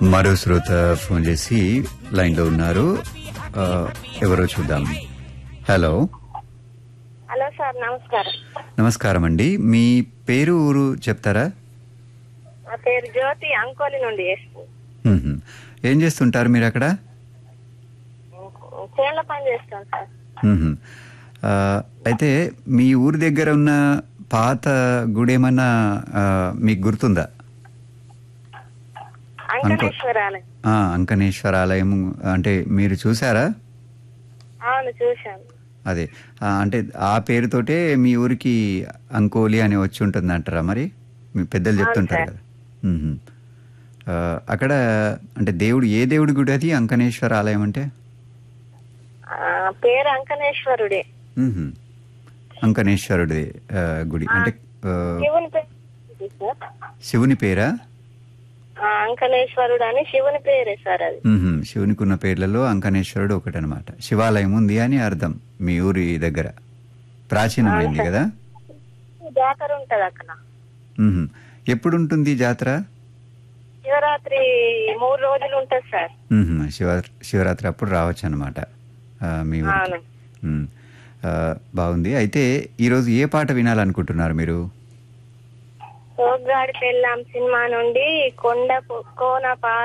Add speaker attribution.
Speaker 1: మరో శ్రోత ఫోన్ చేసి లైన్ లో ఉన్నారు ఆ, ఎవరో చూద్దాం హలో
Speaker 2: హలో సార్ నమస్కారం
Speaker 1: నమస్కారం అండి మీ పేరు ఊరు చెప్తారా
Speaker 2: నా పేరు జ్యోతి అంకోలి నుండి చేస్తుంది
Speaker 1: మ్మ్హ్మ్. ఏం చేస్తుంటారు మీరు అక్కడ
Speaker 2: చేనుల పని చేస్తాను సార్
Speaker 1: మ్మ్హ్మ్. ఆ, అయితే మీ ఊరి దగ్గర ఉన్న పాత గుడి ఏమన్నా ఆ, మీకు గుర్తుందా
Speaker 2: అంకనేశ్వరాలయం
Speaker 1: ఆ, అంకనేశ్వర ఆలయం అంటే మీరు చూసారా
Speaker 2: అవును చూశాను
Speaker 1: అదే ఆ, అంటే ఆ పేరుతోటే మీ ఊరికి అంకోలి అని వచ్చి ఉంటుంది అంటారా మరి మీ పెద్దలు చెప్తుంటారు కదా మ్మ్. ఆ, అక్కడ అంటే దేవుడు ఏ దేవుడి గుడి అది అంకనేశ్వర ఆలయం అంటే
Speaker 2: ఆ, పేరు అంకనేశ్వరుడే
Speaker 1: మ్మ్. అంకనేశ్వరుడి ఆ, గుడి అంటే ఆ,
Speaker 2: శివుని పేరు ఉంది సార్
Speaker 1: శివుని పేరా
Speaker 2: ఆ, అంకనేశ్వరుడు అని శివుని పేరే సార్ అది
Speaker 1: మ్మ్. శివునికి ఉన్న పేర్లలో అంకనేశ్వరుడు ఒకటనమాట శివాలయం ఉంది అని అర్థం మీ ఊరి దగ్గర ప్రాచీనమైంది కదా
Speaker 2: జాతర ఉంటది అక్కడ
Speaker 1: మ్మ్. ఎప్పుడు ఉంటుంది జాతర
Speaker 2: శివరాత్రి మూడు రోజులు ఉంటది సార్
Speaker 1: మ్మ్. శివ శివరాత్రి అప్పుడు రావచ్చు అనమాట మీ ఊరికి.
Speaker 2: అవును
Speaker 1: మ్మ్. ఆ, బాగుంది అయితే ఈరోజు ఏ పాట వినాలనుకుంటున్నారు మీరు
Speaker 2: సోగ్గాడి పెళ్ళాం సినిమా నుండి కొండ కోన పా